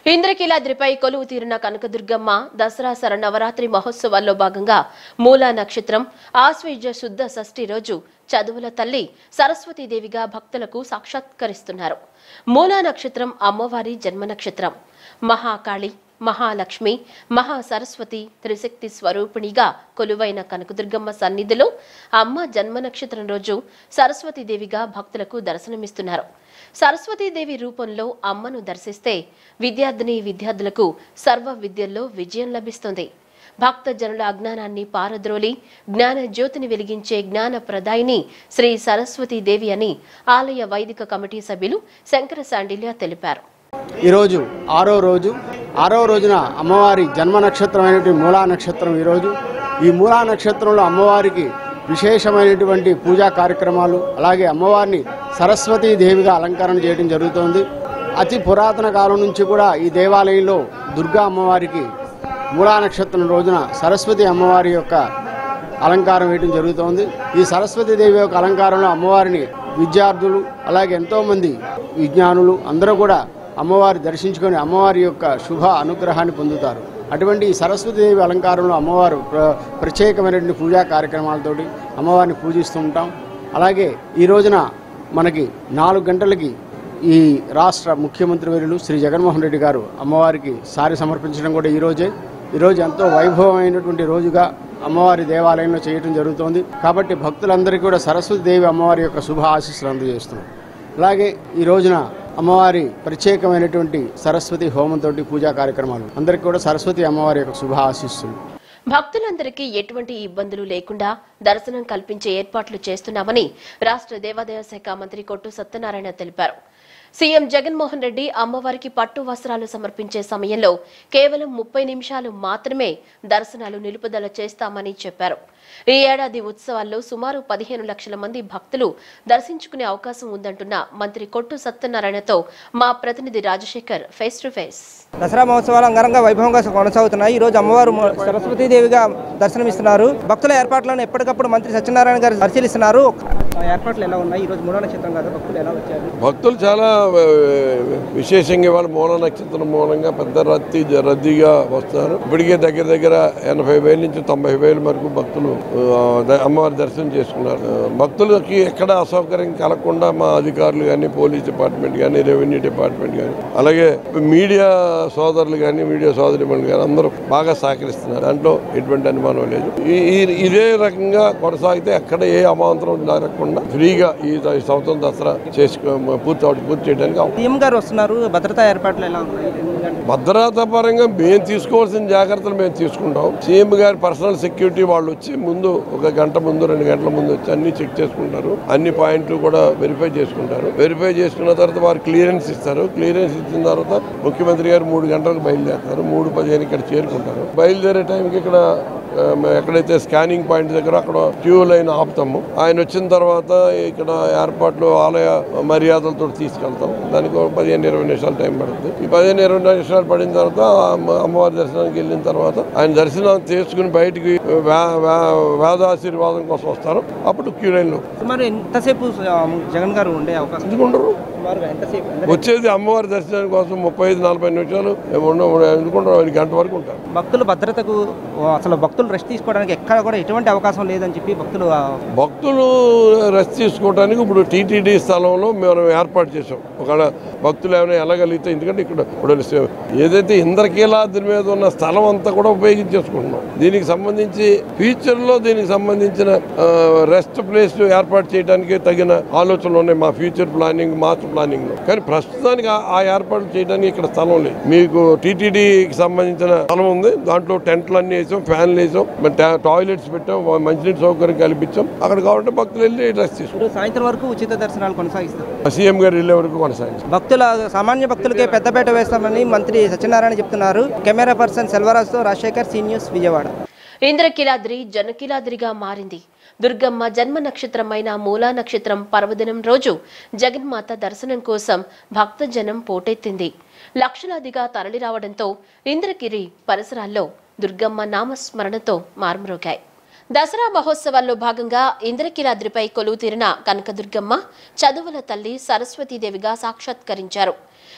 ఇంద్రకీలాద్రిపై కొలువు తీరిన కనకదుర్గమ్మ దసరా శర నవరాత్రి మహోత్సవాల్లో భాగంగా మూలా నక్షత్రం ఆశ్వయుజ శుద్ధ షష్ఠి రోజు చదువుల తల్లి సరస్వతీదేవిగా భక్తులకు సాక్షాత్కరిస్తున్నారు మూలా నక్షత్రం అమ్మవారి జన్మ నక్షత్రం మహాకాళి మహాలక్ష్మి మహాసరస్వతి త్రిశక్తి స్వరూపిణిగా కొలువైన కనకదుర్గమ్మ సన్నిధిలో అమ్మ జన్మ నక్షత్రం రోజు సరస్వతీదేవిగా భక్తులకు దర్శనమిస్తున్నారు సరస్వతీదేవి రూపంలో అమ్మను దర్శిస్తే విద్యార్థిని విద్యార్థులకు సర్వ విద్యల్లో విజయం లభిస్తుంది భక్త జనుల అజ్ఞానాన్ని పారద్రోలి జ్ఞాన జ్యోతిని వెలిగించే జ్ఞాన ప్రదాయిని శ్రీ సరస్వతీదేవి అని ఆలయ వైదిక కమిటీ సభ్యులు శంకర శాండిల్య తెలిపారు ఈరోజు ఆరో రోజు ఆరో రోజున అమ్మవారి జన్మ నక్షత్రమైనటువంటి మూలా నక్షత్రం ఈరోజు ఈ మూలా నక్షత్రంలో అమ్మవారికి విశేషమైనటువంటి పూజా కార్యక్రమాలు అలాగే అమ్మవారిని సరస్వతీ దేవిగా అలంకరణ చేయడం జరుగుతోంది అతి పురాతన కాలం నుంచి కూడా ఈ దేవాలయంలో దుర్గా అమ్మవారికి మూలా నక్షత్రం రోజున సరస్వతి అమ్మవారి యొక్క అలంకారం వేయడం జరుగుతోంది ఈ సరస్వతి దేవి యొక్క అలంకారంలో అమ్మవారిని విద్యార్థులు అలాగే ఎంతోమంది విజ్ఞానులు అందరూ కూడా అమ్మవారి దర్శించుకొని అమ్మవారి యొక్క శుభ అనుగ్రహాన్ని పొందుతారు అటువంటి ఈ సరస్వతీదేవి అలంకారంలో అమ్మవారు ప్ర ప్రత్యేకమైనటువంటి పూజా కార్యక్రమాలతోటి అమ్మవారిని పూజిస్తూ ఉంటాం అలాగే ఈ రోజున మనకి నాలుగు గంటలకి ఈ రాష్ట్ర ముఖ్యమంత్రి వర్యులు శ్రీ జగన్మోహన్ రెడ్డి గారు అమ్మవారికి సారి సమర్పించడం కూడా ఈరోజే ఈరోజు ఎంతో వైభవమైనటువంటి రోజుగా అమ్మవారి దేవాలయంలో చేయటం జరుగుతోంది కాబట్టి భక్తులందరికీ కూడా సరస్వతి దేవి అమ్మవారి యొక్క శుభ ఆశీస్సులు అందజేస్తున్నాం అలాగే ఈ రోజున అమ్మవారి ప్రత్యేకమైనటువంటి సరస్వతి హోమంతో పూజా కార్యక్రమాలు అందరికీ కూడా సరస్వతి అమ్మవారి యొక్క శుభ ఆశీస్సులు భక్తులందరికీ ఎటువంటి ఇబ్బందులు లేకుండా దర్శనం కల్పించే ఏర్పాట్లు చేస్తున్నామని రాష్ట్ర దేవాదాయ శాఖ మంత్రి కొట్టు సత్యనారాయణ తెలిపారు సీఎం జగన్మోహన్ రెడ్డి అమ్మవారికి పట్టు వస్త్రాలు సమర్పించే సమయంలో కేవలం ముప్పై నిమిషాలు మాత్రమే దర్శనాలు నిలుపుదల చేస్తామని చెప్పారు ఈ ఏడాది ఉత్సవాల్లో సుమారు పదిహేను లక్షల మంది భక్తులు దర్శించుకునే అవకాశం ఉందంటున్న మంత్రి కొట్టు సత్యనారాయణతో మా ప్రతినిధి Rajasekhar face to face Dasara మహోత్సవాలు అంగరంగ వైభవంగా కొనసాగుతున్నాయి ఈ రోజు అమ్మవారు మ- సరస్వతీదేవిగా దర్శనమిస్తున్నారు భక్తుల ఏర్పాట్లను ఎప్పటికప్పుడు మంత్రి సత్యనారాయణ గారు పరిశీలిస్తున్నారు ఆ ఏర్పాట్లు ఎలా ఉన్నాయి ఈ రోజు మూడో నక్షత్రం కాదు భక్తులు ఎలా వచ్చారు భక్తులు చాలా ఆ, విశేషంగా ఇవాళ మూల నక్షత్రం మూలంగా పెద్ద రద్దీ రద్దీగా వస్తారు ఇప్పటికే దగ్గర దగ్గర ఎనభై వేల నుంచి తొంభై వేల వరకు భక్తులు ఆ, ద- అమ్మవారి దర్శనం చేసుకున్నారు ఆ, భక్తులకి ఎక్కడ అసౌకర్యం కలగకుండా మా అధికారులు కానీ పోలీస్ డిపార్ట్మెంట్ కానీ రెవెన్యూ డిపార్ట్మెంట్ కానీ అలాగే మీడియా సోదరులు కానీ మీడియా సోదరిమణులు కానీ అందరూ బాగా సహకరిస్తున్నారు దాంట్లో ఎటువంటి అనుమానం లేదు ఈ- ఈ- ఇదే రకంగా కొనసాగితే ఎక్కడ ఏ అమాంతరం జరగకుండా ఫ్రీగా ఈ ద- ఈ సంవత్సరం దసరా చేసుకో పూర్తి అవడం- పూర్తి చేయడానికి అవకాశం సీఎం గారు వస్తున్నారు భద్రతా ఏర్పాట్లు ఎలా ఉన్నాయి ఎందుకంటే భద్రతా పరంగా మేము తీసుకోవాల్సిన జాగ్రత్తలు మేము తీసుకుంటాం సీఎం గారి పర్సనల్ సెక్యూరిటీ వాళ్ళు వచ్చి ముందు ఒక గంట ముందు రెండు గంటల ముందు వచ్చి అన్ని చెక్ చేసుకుంటారు అన్ని పాయింట్లు కూడా వెరిఫై చేసుకుంటారు వెరిఫై చేసుకున్న తర్వాత వారు క్లియరెన్స్ ఇస్తారు క్లియరెన్స్ ఇచ్చిన తర్వాత ముఖ్యమంత్రి గారు మూడు గంటలకు బయలుదేరుతారు మూడు పదిహేను ఇక్కడ చేరుకుంటారు బయలుదేరే టైంకి ఇక్కడ ఆ, ఎక్కడైతే స్కానింగ్ పాయింట్ దగ్గర అక్కడ క్యూ లైన్ ఆపుతాము ఆయన వచ్చిన తర్వాత ఇక్కడ ఏర్పాట్లు ఆలయ మర్యాదలతో తీసుకెళ్తాం దానికి ఒక పదిహేను ఇరవై నిమిషాలు టైం పడుతుంది ఈ పదిహేను ఇరవై నిమిషాలు పడిన తర్వాత అమ్మ- అమ్మవారి దర్శనానికి వెళ్ళిన తర్వాత ఆయన దర్శనం చేసుకుని బయటికి వే- వే- వేదాశీర్వాదం కోసం వస్తారు అప్పుడు క్యూ లైన్లో సుమారు ఎంతసేపు ఆ, జగన్ గారు ఉండే అవకాశం ఎందుకుంటారు సుమారుగా ఎంతసేపు వచ్చేది అమ్మవారి దర్శనానికి కోసం ముప్పై ఐదు నలభై నిమిషాలు ఉండ ఎందుకుంటారు ఆయన గంట వరకు ఉంటారు భక్తుల భద్రతకు ఆ, అసలు భక్తులు రెస్ట్ తీసుకోవడానికి ఎక్కడ కూడా ఎటువంటి అవకాశం లేదని చెప్పి భక్తులు ఆ, భక్తులు రెస్ట్ తీసుకోవడానికి ఇప్పుడు టీటీడీ స్థలంలో మనం ఏర్పాటు చేసాం ఒకవేళ భక్తులు ఏమైనా వెళ్ళగలిగితే ఎందుకంటే ఇక్కడ ఇప్పుడు ఏదైతే ఇంద్రకీలాద్రి మీద ఉన్న స్థలం అంతా కూడా ఉపయోగించేసుకుంటున్నాం దీనికి సంబంధించి ఫ్యూచర్లో దీనికి సంబంధించిన రెస్ట్ ప్లేస్ ఏర్పాటు చేయడానికి తగిన ఆలోచనలు ఉన్నాయి మా ఫ్యూచర్ ప్లానింగ్ మార్చ్ ప్లానింగ్ లో కానీ ప్రస్తుతానికి ఆ- ఆ ఏర్పాట్లు చేయడానికి ఇక్కడ స్థలం లేదు మీకు టీటీడీకి సంబంధించిన స్థలం ఉంది దాంట్లో టెంట్లు అన్ని వేసాం ఫ్యాన్లు వేసాం మరి టా- టాయిలెట్స్ పెట్టాం మంచినీటి సౌకర్యం కల్పించాం అక్కడ కావాలంటే భక్తులు వెళ్ళి డ్రెస్ తీసుకుంటాం ఇప్పుడు సాయంత్రం వరకు ఉచిత దర్శనాలు కొనసాగిస్తారు సీఎం గారు వెళ్ళే వరకు కొనసాగించాం భక్తుల సామాన్య భక్తులకే పెద్దపేట వేస్తామని మంత్రి సత్యనారాయణ చెప్తున్నారు కెమెరా పర్సన్ సెల్వరాజ్తో రాజశేఖర్ సీ న్యూస్ విజయవాడ ఇంద్రకీలాద్రి జనకీలాద్రిగా మారింది దుర్గమ్మ జన్మ నక్షత్రమైన మూలా నక్షత్రం పర్వదినం రోజు జగన్మాత దర్శనం కోసం భక్తజనం పోటెత్తింది లక్షలాదిగా తరలిరావడంతో ఇంద్రగిరి పరిసరాల్లో దుర్గమ్మ నామస్మరణతో మార్మరోగాయి దసరా మహోత్సవాల్లో భాగంగా ఇంద్రకీలాద్రిపై కొలువు తీరిన కనకదుర్గమ్మ చదువుల తల్లి సరస్వతీదేవిగా సాక్షాత్కరించారు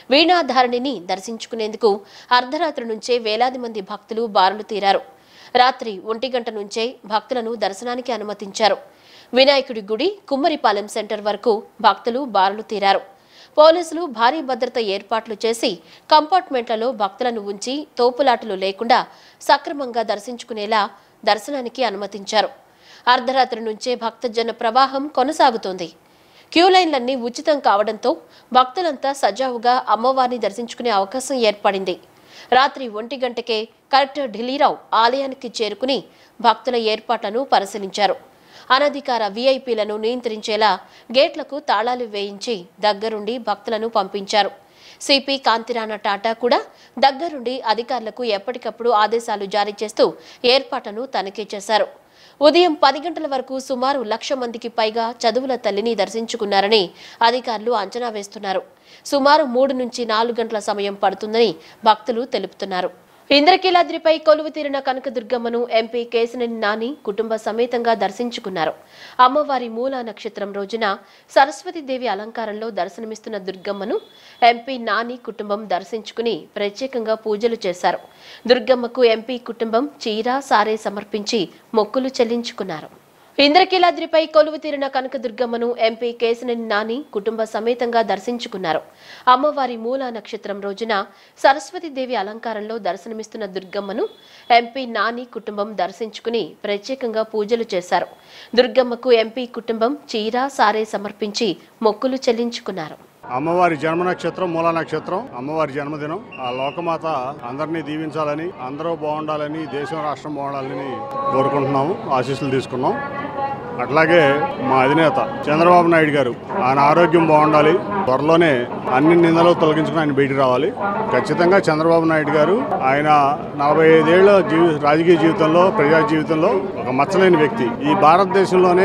వీణాధారిణిని దర్శించుకునేందుకు అర్ధరాత్రి నుంచే వేలాది మంది భక్తులు బారులు తీరారు రాత్రి ఒంటి గంట నుంచే భక్తులను దర్శనానికి అనుమతించారు వినాయకుడి గుడి కుమ్మరిపాలెం సెంటర్ వరకు భక్తులు బారులు తీరారు పోలీసులు భారీ భద్రత ఏర్పాట్లు చేసి కంపార్ట్మెంట్లలో భక్తులను ఉంచి తోపులాటలు లేకుండా సక్రమంగా దర్శించుకునేలా దర్శనానికి అనుమతించారు అర్ధరాత్రి నుంచే భక్తజన ప్రవాహం కొనసాగుతోంది క్యూ లైన్లన్నీ ఉచితం కావడంతో భక్తులంతా సజావుగా అమ్మవారిని దర్శించుకునే అవకాశం ఏర్పడింది రాత్రి ఒంటి గంటకే కలెక్టర్ ఢిల్లీరావు ఆలయానికి చేరుకుని భక్తుల ఏర్పాట్లను పరిశీలించారు అనధికార వీఐపీలను నియంత్రించేలా గేట్లకు తాళాలు వేయించి దగ్గరుండి భక్తులను పంపించారు సిపి కాంతిరాణ టాటా కూడా దగ్గరుండి అధికారులకు ఎప్పటికప్పుడు ఆదేశాలు జారీ చేస్తూ ఏర్పాట్లను తనిఖీ చేశారు ఉదయం పది గంటల వరకు సుమారు లక్ష మందికి పైగా చదువుల తల్లిని దర్శించుకున్నారని అధికారులు అంచనా వేస్తున్నారు సుమారు మూడు నుంచి నాలుగు గంటల సమయం పడుతుందని భక్తులు తెలుపుతున్నారు ఇంద్రకీలాద్రిపై కొలువు తీరిన కనకదుర్గమ్మను ఎంపీ కేసినేని నాని కుటుంబ సమేతంగా దర్శించుకున్నారు అమ్మవారి మూల నక్షత్రం రోజున సరస్వతీదేవి అలంకారంలో దర్శనమిస్తున్న దుర్గమ్మను ఎంపీ నాని కుటుంబం దర్శించుకుని ప్రత్యేకంగా పూజలు చేశారు దుర్గమ్మకు ఎంపీ కుటుంబం చీర సారే సమర్పించి మొక్కులు చెల్లించుకున్నారు ఇంద్రకీలాద్రిపై కొలువు తీరిన కనకదుర్గమ్మను ఎంపీ కేసినేని నాని కుటుంబ సమేతంగా దర్శించుకున్నారు అమ్మవారి మూల నక్షత్రం రోజున సరస్వతీదేవి అలంకారంలో దర్శనమిస్తున్న దుర్గమ్మను ఎంపీ నాని కుటుంబం దర్శించుకుని ప్రత్యేకంగా పూజలు చేశారు దుర్గమ్మకు ఎంపీ కుటుంబం చీర సారే సమర్పించి మొక్కులు చెల్లించుకున్నారు అమ్మవారి జన్మ నక్షత్రం మూల నక్షత్రం అమ్మవారి జన్మదినం ఆ లోకమాత అందరినీ దీవించాలని అందరూ బాగుండాలని దేశం రాష్ట్రం బాగుండాలని కోరుకుంటున్నాము ఆశీస్సులు తీసుకున్నాం అట్లాగే మా అధినేత చంద్రబాబు నాయుడు గారు ఆయన ఆరోగ్యం బాగుండాలి త్వరలోనే అన్ని నిందలు తొలగించుకుని ఆయన బయటికి రావాలి ఖచ్చితంగా చంద్రబాబు నాయుడు గారు ఆయన నలభై ఐదేళ్ల జీవి రాజకీయ జీవితంలో ప్రజా జీవితంలో ఒక మచ్చలేని వ్యక్తి ఈ భారతదేశంలోనే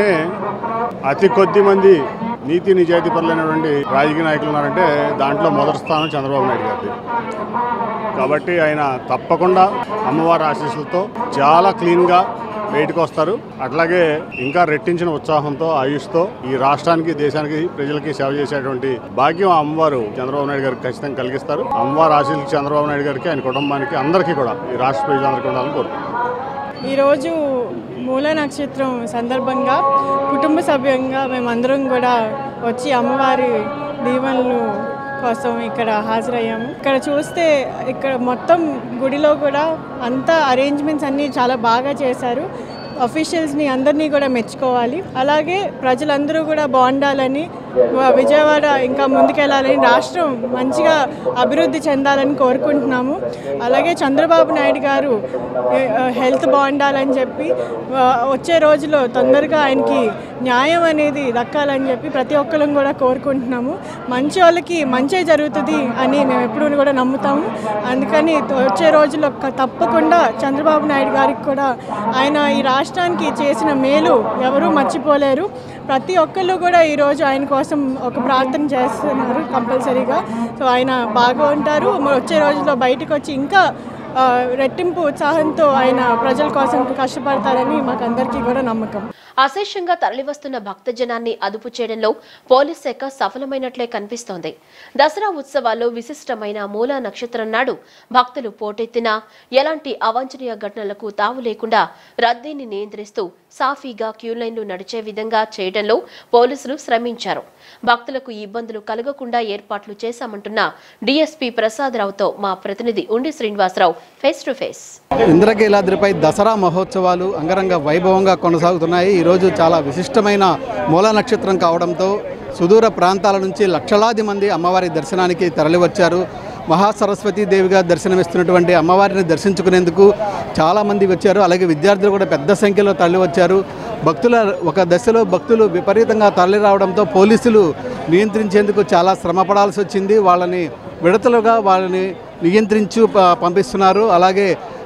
అతి కొద్ది మంది నీతి నిజాయితీ పరులైనటువంటి రాజకీయ నాయకులు ఉన్నారంటే దాంట్లో మొదటి స్థానం చంద్రబాబు నాయుడు గారిది కాబట్టి ఆయన తప్పకుండా అమ్మవారి ఆశీస్సులతో చాలా క్లీన్గా బయటకు వస్తారు అట్లాగే ఇంకా రెట్టించిన ఉత్సాహంతో ఆయుష్తో ఈ రాష్ట్రానికి దేశానికి ప్రజలకి సేవ చేసేటువంటి భాగ్యం ఆ అమ్మవారు చంద్రబాబు నాయుడు గారికి ఖచ్చితంగా కలిగిస్తారు అమ్మవారి ఆశీస్సులు చంద్రబాబు నాయుడు గారికి ఆయన కుటుంబానికి అందరికీ కూడా ఈ రాష్ట్ర ప్రజలందరికీ ఉండాలని కోరుకుంటున్నాను ఈరోజు మూల నక్షత్రం సందర్భంగా కుటుంబ సభ్యంగా మేమందరం కూడా వచ్చి అమ్మవారి దీవెనలు కోసం ఇక్కడ హాజరయ్యాము ఇక్కడ చూస్తే ఇక్కడ మొత్తం గుడిలో కూడా అంతా అరేంజ్మెంట్స్ అన్నీ చాలా బాగా చేశారు అఫీషియల్స్ని అందరినీ కూడా మెచ్చుకోవాలి అలాగే ప్రజలందరూ కూడా బాగుండాలని వ- విజయవాడ ఇంకా ముందుకెళ్ళాలని రాష్ట్రం మంచిగా అభివృద్ధి చెందాలని కోరుకుంటున్నాము అలాగే చంద్రబాబు నాయుడు గారు ఏ- హెల్త్ బాగుండాలని చెప్పి వ- వచ్చే రోజులో తొందరగా ఆయనకి న్యాయం అనేది దక్కాలని చెప్పి ప్రతి ఒక్కరం కూడా కోరుకుంటున్నాము మంచి వాళ్ళకి మంచే జరుగుతుంది అని మేము ఎప్పుడూ కూడా నమ్ముతాము అందుకని త- వచ్చే రోజుల్లో క- తప్పకుండా చంద్రబాబు నాయుడు గారికి కూడా ఆయన ఈ రాష్ట్రానికి చేసిన మేలు ఎవరూ మర్చిపోలేరు ప్రతి ఒక్కళ్ళు కూడా ఈరోజు ఆయన కోసం ఒక ప్రార్థన చేస్తున్నారు కంపల్సరీగా సో ఆయన బాగా ఉంటారు వచ్చే రోజుల్లో బయటకు వచ్చి ఇంకా ఆ, రెట్టింపు ఉత్సాహంతో ఆయన ప్రజల కోసం కష్టపడతారని మాకు అందరికీ కూడా నమ్మకం అశేషంగా తరలివస్తున్న భక్తజనాన్ని అదుపు చేయడంలో పోలీస్ శాఖ సఫలమైనట్లే కనిపిస్తోంది దసరా ఉత్సవాల్లో విశిష్టమైన మూల నక్షత్రం నాడు భక్తులు పోటెత్తినా ఎలాంటి అవాంఛనీయ ఘటనలకు తావు లేకుండా రద్దీని నియంత్రిస్తూ సాఫీగా క్యూ లైన్లు నడిచే విధంగా చేయడంలో పోలీసులు శ్రమించారు భక్తులకు ఇబ్బందులు కలగకుండా ఏర్పాట్లు చేశామంటున్న డీఎస్పీ ప్రసాదరావుతో మా ప్రతినిధి ఉండి శ్రీనివాసరావు ఫేస్ టు ఫేస్ ఇంద్రకీలాద్రిపై దసరా మహోత్సవాలు అంగరంగ వైభవంగా కొనసాగుతున్నాయి ఈరోజు చాలా విశిష్టమైన మూల నక్షత్రం కావడంతో సుదూర ప్రాంతాల నుంచి లక్షలాది మంది అమ్మవారి దర్శనానికి తరలివచ్చారు మహాసరస్వతీ దేవిగా దర్శనమిస్తున్నటువంటి అమ్మవారిని దర్శించుకునేందుకు చాలామంది వచ్చారు అలాగే విద్యార్థులు కూడా పెద్ద సంఖ్యలో తరలి వచ్చారు భక్తుల ఒక దశలో భక్తులు విపరీతంగా తరలి రావడంతో పోలీసులు నియంత్రించేందుకు చాలా శ్రమ పడాల్సి వచ్చింది వాళ్ళని విడతలుగా వాళ్ళని నియంత్రించు ప- పంపిస్తున్నారు అలాగే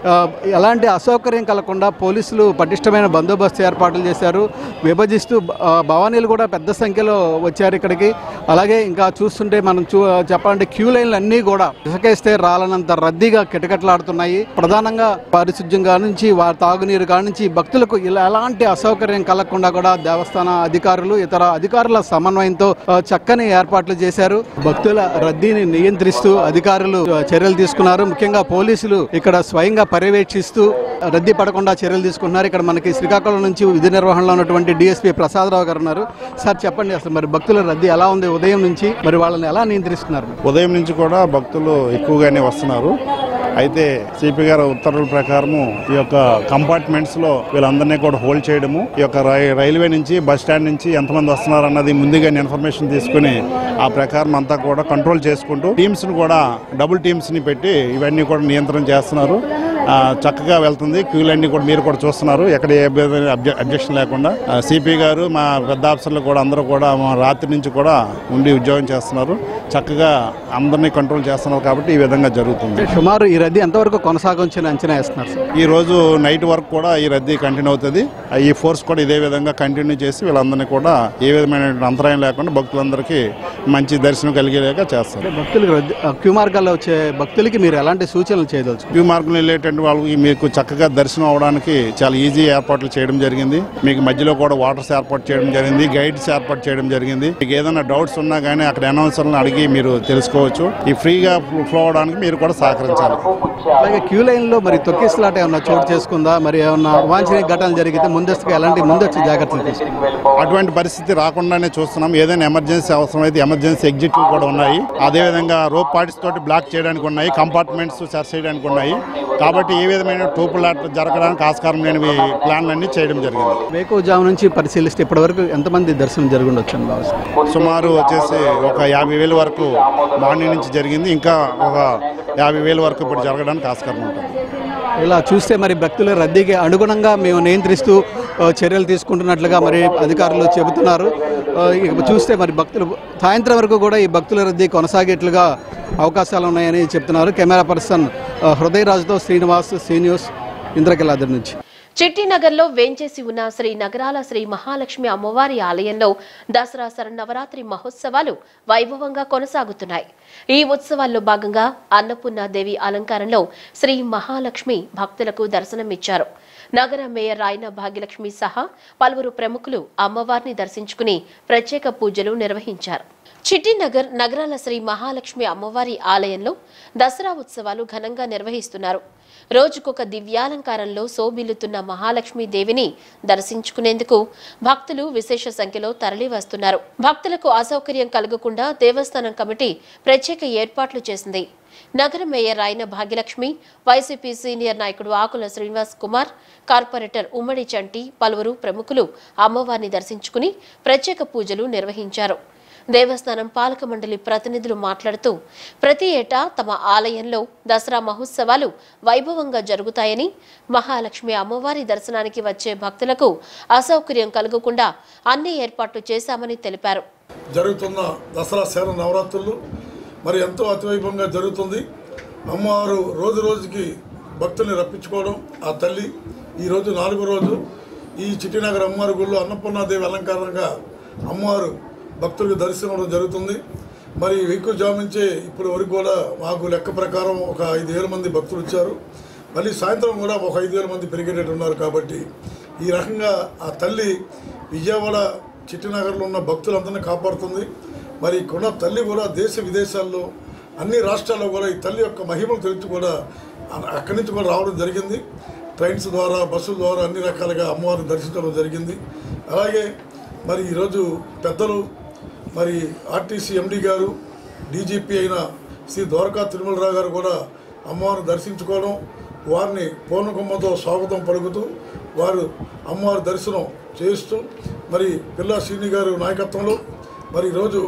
ఆ, ఎలాంటి అసౌకర్యం కలగకుండా పోలీసులు పటిష్టమైన బందోబస్తు ఏర్పాట్లు చేశారు విభజిస్తూ ఆ, భవానీలు కూడా పెద్ద సంఖ్యలో వచ్చారు ఇక్కడికి అలాగే ఇంకా చూస్తుంటే మనం చూ చెప్పాలంటే క్యూ లైన్లు అన్నీ కూడా ఇసుకేస్తే రాలనంత రద్దీగా కిటకట్లాడుతున్నాయి ప్రధానంగా పారిశుద్ధ్యం కానుంచి వారి తాగునీరు కానుంచి భక్తులకు ఇలా ఎలాంటి అసౌకర్యం కలగకుండా కూడా దేవస్థాన అధికారులు ఇతర అధికారుల సమన్వయంతో ఆ, చక్కని ఏర్పాట్లు చేశారు భక్తుల రద్దీని నియంత్రిస్తూ అధికారులు ఆ, చర్యలు తీసుకున్నారు ముఖ్యంగా పోలీసులు ఇక్కడ స్వయంగా పర్యవేక్షిస్తూ రద్దీ పడకుండా చర్యలు తీసుకుంటున్నారు ఇక్కడ మనకి శ్రీకాకుళం నుంచి విధి నిర్వహణలో ఉన్నటువంటి డిఎస్పీ ప్రసాదరావు గారు ఉన్నారు సార్ చెప్పండి అసలు మరి భక్తుల రద్దీ ఎలా ఉంది ఉదయం నుంచి మరి వాళ్ళని ఎలా నియంత్రిస్తున్నారు ఉదయం నుంచి కూడా భక్తులు ఎక్కువగానే వస్తున్నారు అయితే సిపి గారి ఉత్తర్వుల ప్రకారము ఈ యొక్క కంపార్ట్మెంట్స్ లో వీళ్ళందరినీ కూడా హోల్డ్ చేయడము ఈ యొక్క రై- రైల్వే నుంచి బస్ స్టాండ్ నుంచి ఎంతమంది వస్తున్నారు అన్నది ముందుగానే ఇన్ఫర్మేషన్ తీసుకుని ఆ ప్రకారం అంతా కూడా కంట్రోల్ చేసుకుంటూ టీమ్స్ ని కూడా డబుల్ టీమ్స్ ని పెట్టి ఇవన్నీ కూడా నియంత్రణ చేస్తున్నారు ఆ, చక్కగా వెళ్తుంది క్యూలు అన్ని కూడా మీరు కూడా చూస్తున్నారు ఎక్కడ ఏ అబ్జెక్షన్ లేకుండా సిపి గారు మా పెద్ద ఆఫీసర్లు కూడా అందరూ కూడా మా రాత్రి నుంచి కూడా ఉండి ఉద్యోగం చేస్తున్నారు చక్కగా అందరినీ కంట్రోల్ చేస్తున్నారు కాబట్టి ఈ విధంగా జరుగుతుంది సుమారు ఈ రద్దీ ఎంతవరకు కొనసాగించిన అంచనా వేస్తున్నారు సార్ ఈ రోజు నైట్ వరకు కూడా ఈ రద్దీ కంటిన్యూ అవుతుంది ఈ ఫోర్స్ కూడా ఇదే విధంగా కంటిన్యూ చేసి వీళ్ళందరినీ కూడా ఏ విధమైన అంతరాయం లేకుండా భక్తులందరికీ మంచి దర్శనం కలిగేలాగా చేస్తారు భక్తులకు రద్దీ ఆ, క్యూ మార్గాల్లో వచ్చే భక్తులకి మీరు ఎలాంటి సూచనలు చేయదలుచు వ్యూ మార్గం వెళ్ళేటువంటి వాళ్ళకి మీకు చక్కగా దర్శనం అవడానికి చాలా ఈజీ ఏర్పాట్లు చేయడం జరిగింది మీకు మధ్యలో కూడా వాటర్స్ ఏర్పాటు చేయడం జరిగింది గైడ్స్ ఏర్పాటు చేయడం జరిగింది మీకు ఏదైనా డౌట్స్ ఉన్నా కానీ అక్కడ అనౌన్సర్లను అడిగి మీరు తెలుసుకోవచ్చు ఈ ఫ్రీగా ఫ్లో అవడానికి మీరు కూడా సహకరించాలి అలాగే క్యూ లైన్ లో మరి తొక్కిసలాట ఏమన్నా చోటు చేసుకుందా మరి ఏమన్నా అవాంఛనీయ ఘటనలు జరిగితే ముందస్తుగా ఎలాంటి ముందస్తు జాగ్రత్తలు తీసుకుంటారు అటువంటి పరిస్థితి రాకుండానే చూస్తున్నాం ఏదైనా ఎమర్జెన్సీ అవసరమైతే ఎమర్జెన్సీ ఎగ్జిట్ కూడా ఉన్నాయి అదేవిధంగా రోప్ పార్టీస్ తోటి బ్లాక్ చేయడానికి ఉన్నాయి కంపార్ట్మెంట్స్ సెర్చ్ చేయడానికి ఉన్నాయి కాబట్టి ఏ విధమైన తోపులాట జరగడానికి ఆస్కారం లేనివి ప్లాన్లన్నీ చేయడం జరిగింది వేకువజాము నుంచి పరిశీలిస్తే ఇప్పటివరకు ఎంతమంది దర్శనం జరుగుండొచ్చు అని భావిస్తారు సుమారు వచ్చేసి ఒక యాభై వేల వరకు మార్నింగ్ నుంచి జరిగింది ఇంకా ఒక యాభై వేల వరకు ఇప్పుడు జరగడానికి ఆస్కారం ఉంటుంది ఇలా చూస్తే మరి భక్తుల రద్దీకి అనుగుణంగా మేము నియంత్రిస్తూ ఆ, చర్యలు తీసుకుంటున్నట్లుగా మరి అధికారులు చెబుతున్నారు ఆ, ఇక చూస్తే మరి భక్తులు సాయంత్రం వరకు కూడా ఈ భక్తుల రద్దీ కొనసాగేట్లుగా అవకాశాలు ఉన్నాయని చెప్తున్నారు కెమెరా పర్సన్ ఆ, హృదయరాజుతో శ్రీనివాస్ సీ న్యూస్ ఇంద్రకిలాద్రి నుంచి చిట్టినగర్లో వేంచేసి ఉన్న శ్రీ నగరాల శ్రీ మహాలక్ష్మి అమ్మవారి ఆలయంలో దసరా శరన్నవరాత్రి మహోత్సవాలు వైభవంగా కొనసాగుతున్నాయి ఈ ఉత్సవాల్లో భాగంగా అన్నపూర్ణ దేవి అలంకారంలో శ్రీ మహాలక్ష్మి భక్తులకు దర్శనమిచ్చారు నగర మేయర్ రాయన భాగ్యలక్ష్మి సహా పలువురు ప్రముఖులు అమ్మవారిని దర్శించుకుని ప్రత్యేక పూజలు నిర్వహించారు చిట్టినగర్ నగరాల శ్రీ మహాలక్ష్మి అమ్మవారి ఆలయంలో దసరా ఉత్సవాలు ఘనంగా నిర్వహిస్తున్నారు రోజుకొక దివ్యాలంకారంలో శోభిల్లుతున్న మహాలక్ష్మి దేవిని దర్శించుకునేందుకు భక్తులు విశేష సంఖ్యలో తరలి వస్తున్నారు భక్తులకు అసౌకర్యం కలగకుండా దేవస్థానం కమిటీ ప్రత్యేక ఏర్పాట్లు చేసింది నగర mayor Rayana Bhagyalakshmi YCP senior నాయకుడు ఆకుల శ్రీనివాస్ కుమార్ కార్పొరేటర్ ఉమ్మడి చంటి పలువురు ప్రముఖులు అమ్మవారిని దర్శించుకుని ప్రత్యేక పూజలు నిర్వహించారు దేవస్థానం పాలక మండలి ప్రతినిధులు మాట్లాడుతూ ప్రతి ఏటా తమ ఆలయంలో దసరా మహోత్సవాలు వైభవంగా జరుగుతాయని మహాలక్ష్మి అమ్మవారి దర్శనానికి వచ్చే భక్తులకు అసౌకర్యం కలగకుండా అన్ని ఏర్పాట్లు చేశామని తెలిపారు జరుగుతున్న దసరా శర నవరాత్రులు మరి ఎంతో అతివైభవంగా జరుగుతుంది అమ్మవారు రోజు రోజుకి భక్తుల్ని రప్పించుకోవడం ఆ తల్లి ఈరోజు నాలుగో రోజు ఈ చిట్టినగర్ అమ్మవారి గుళ్ళో అన్నపూర్ణాదేవి అలంకారంగా అమ్మవారు భక్తులకు దర్శనం అవడం జరుగుతుంది మరి వెయ్యి జామించే ఇప్పటి వరకు కూడా మాకు లెక్క ప్రకారం ఒక ఐదు వేల మంది భక్తులు వచ్చారు మళ్ళీ సాయంత్రం కూడా ఒక ఐదు వేల మంది పెరిగేటట్టు ఉన్నారు కాబట్టి ఈ రకంగా ఆ తల్లి విజయవాడ చిట్టినగర్లో ఉన్న భక్తులందరినీ కాపాడుతుంది మరి కొన్న తల్లి కూడా దేశ విదేశాల్లో అన్ని రాష్ట్రాల్లో కూడా ఈ తల్లి యొక్క మహిమను తెలిసి కూడా అ- అక్కడి నుంచి కూడా రావడం జరిగింది ట్రైన్స్ ద్వారా బస్సుల ద్వారా అన్ని రకాలుగా అమ్మవారిని దర్శించడం జరిగింది అలాగే మరి ఈరోజు పెద్దలు మరి ఆర్టీసీ ఎండి గారు డీజీపీ అయిన శ్రీ ద్వారకా తిరుమలరావు గారు కూడా అమ్మవారిని దర్శించుకోవడం వారిని పూర్ణకుమ్మతో స్వాగతం పలుకుతూ వారు అమ్మవారి దర్శనం చేస్తూ మరి పిల్లా శ్రీని గారు నాయకత్వంలో మరి ఈరోజు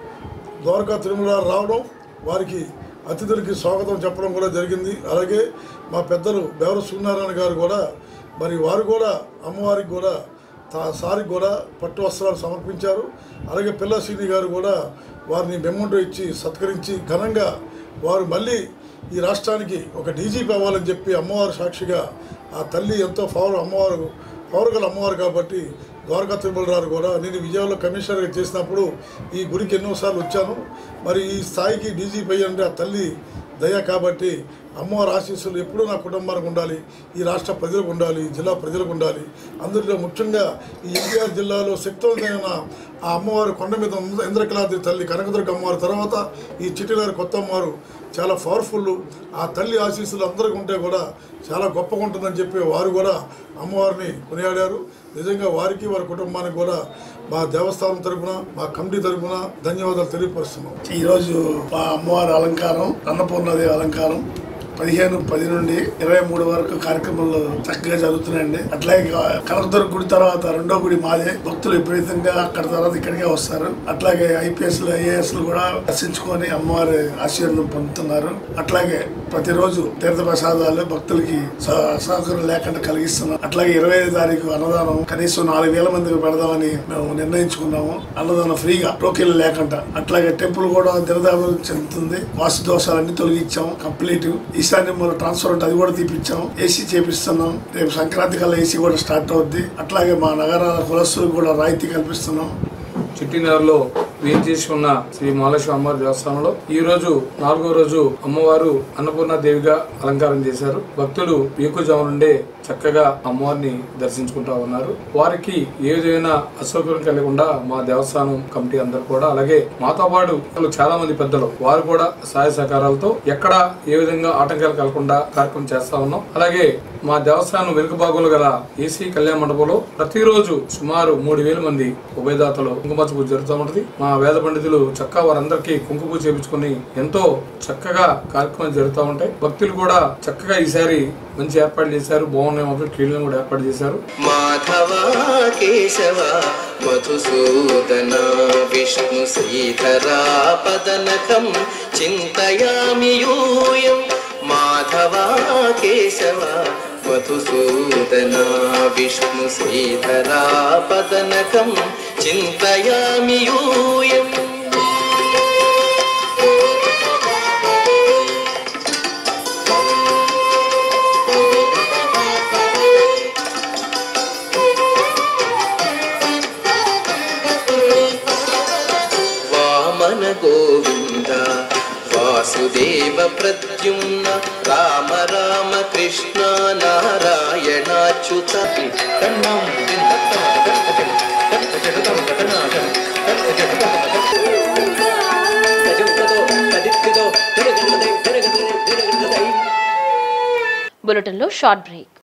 ద్వారకా తిరుమల రావడం వారికి అతిథులకి స్వాగతం చెప్పడం కూడా జరిగింది అలాగే మా పెద్దలు బేవర సూర్యనారాయణ గారు కూడా మరి వారు కూడా అమ్మవారికి కూడా తా- సారికి కూడా పట్టు వస్త్రాలు సమర్పించారు అలాగే పిల్ల శ్రీని గారు కూడా వారిని మెమ్మంటో ఇచ్చి సత్కరించి ఘనంగా వారు మళ్ళీ ఈ రాష్ట్రానికి ఒక డీజీపీ అవ్వాలని చెప్పి అమ్మవారు సాక్షిగా ఆ తల్లి ఎంతో పవర్ అమ్మవారు పవర్ గల అమ్మవారు కాబట్టి ద్వారకా తిరుమలరావు కూడా నేను విజయవాడలో కమిషనర్గా చేసినప్పుడు ఈ గుడికి ఎన్నోసార్లు వచ్చాను మరి ఈ స్థాయికి డీజీపీ అంటే ఆ తల్లి దయ కాబట్టి అమ్మవారి ఆశీస్సులు ఎప్పుడూ నా కుటుంబానికి ఉండాలి ఈ రాష్ట్ర ప్రజలకు ఉండాలి ఈ జిల్లా ప్రజలకు ఉండాలి అందులో ముఖ్యంగా ఈ ఎన్టీఆర్ జిల్లాలో శక్తివంతమైన ఆ అమ్మవారు కొండ మీద ఉంది, ఇంద్రకలాద్రి తల్లి కనకదుర్గ అమ్మవారి తర్వాత ఈ చిట్టినారు కొత్త అమ్మవారు చాలా పవర్ఫుల్ ఆ తల్లి ఆశీస్సులు అందరికీ ఉంటే కూడా చాలా గొప్పగా ఉంటుందని చెప్పి వారు కూడా అమ్మవారిని కొనియాడారు నిజంగా వారికి వారి కుటుంబానికి కూడా మా దేవస్థానం తరపున మా కమిటీ తరపున ధన్యవాదాలు తెలియపరుస్తున్నాం ఈరోజు మా అమ్మవారి అలంకారం అన్నపూర్ణదేవి అలంకారం పదిహేను పది నుండి ఇరవై మూడు వరకు కార్యక్రమాలు చక్కగా జరుగుతున్నాయండి అట్లాగే కనకదుర్గ గుడి తర్వాత రెండో గుడి మాదే భక్తులు విపరీతంగా అక్కడ తర్వాత ఇక్కడికే వస్తారు అట్లాగే ఐపీఎస్ ఐఏఎస్ కూడా దర్శించుకొని అమ్మవారి ఆశీర్వాదం పొందుతున్నారు అట్లాగే ప్రతిరోజు తీర్థ ప్రసాదాలు భక్తులకి స- సౌకర్యం లేకుండా కలిగిస్తున్నాం అట్లాగే ఇరవై ఐదు తారీఖు అన్నదానం కనీసం నాలుగు వేల మందికి పెడదామని మేము నిర్ణయించుకున్నాము అన్నదానం ఫ్రీగా టోకెన్లు లేకుండా అట్లాగే టెంపుల్ కూడా దినదాభివృద్ధి చెందుతుంది వాస్తు దోషాలన్నీ తొలగించాం కంప్లీట్ ఈశాన్యం మూల ట్రాన్స్ఫర్ ఉంటే అది కూడా తీపిచ్చాం ఏసీ చేపిస్తున్నాం రేపు సంక్రాంతి కల్లా ఏసీ కూడా స్టార్ట్ అవుద్ది అట్లాగే మా నగరాల కులస్తులకు కూడా రాయితీ కల్పిస్తున్నాం చిట్టినగర్లో వేయించేసి ఉన్న శ్రీ మహాలక్ష్మి అమ్మవారి దేవస్థానంలో ఈ రోజు నాలుగో రోజు అమ్మవారు అన్నపూర్ణ దేవిగా అలంకారం చేశారు భక్తులు వేకుజాము నుండే చక్కగా అమ్మవారిని దర్శించుకుంటా ఉన్నారు వారికి ఏ విధమైన అసౌకర్యం కలగకుండా మా దేవస్థానం కమిటీ అందరు కూడా అలాగే మాతో పాటు చాలా మంది పెద్దలు వారు కూడా సహాయ సహకారాలతో ఎక్కడ ఏ విధంగా ఆటంకాలు కలగకుండా కార్యక్రమం చేస్తా ఉన్నాం అలాగే మా దేవస్థానం వెనుక భాగంలో గల ఏసీ కళ్యాణ మండపంలో ప్రతిరోజు సుమారు మూడు వేల మంది ఉభయదాతలు కుంకుమచ్చ పూజ జరుగుతూ ఉంటుంది మా వేద పండితులు చక్కగా వారందరికీ కుంకుమ పూజ చేపించుకుని ఎంతో చక్కగా కార్యక్రమాలు జరుగుతూ ఉంటాయి భక్తులు కూడా చక్కగా ఈసారి మంచి ఏర్పాట్లు చేశారు బాగున్నాయి మొదలు క్లీన్లు కూడా ఏర్పాటు చేశారు మాధవ కేశవ మధుసూదన విష్ణు శ్రీధరా పదనకం చింతయామి యూయం మాధవ కేశవ మధుసూదన విష్ణు శ్రీధరా పదనకం చింతయామి యూయం వామన గోవింద వాసుదేవ ప్రద్యుమ్న రామ రామ కృష్ణ నారాయణాచ్యుత కన్నం బులెటిన్లో షార్ట్ బ్రేక్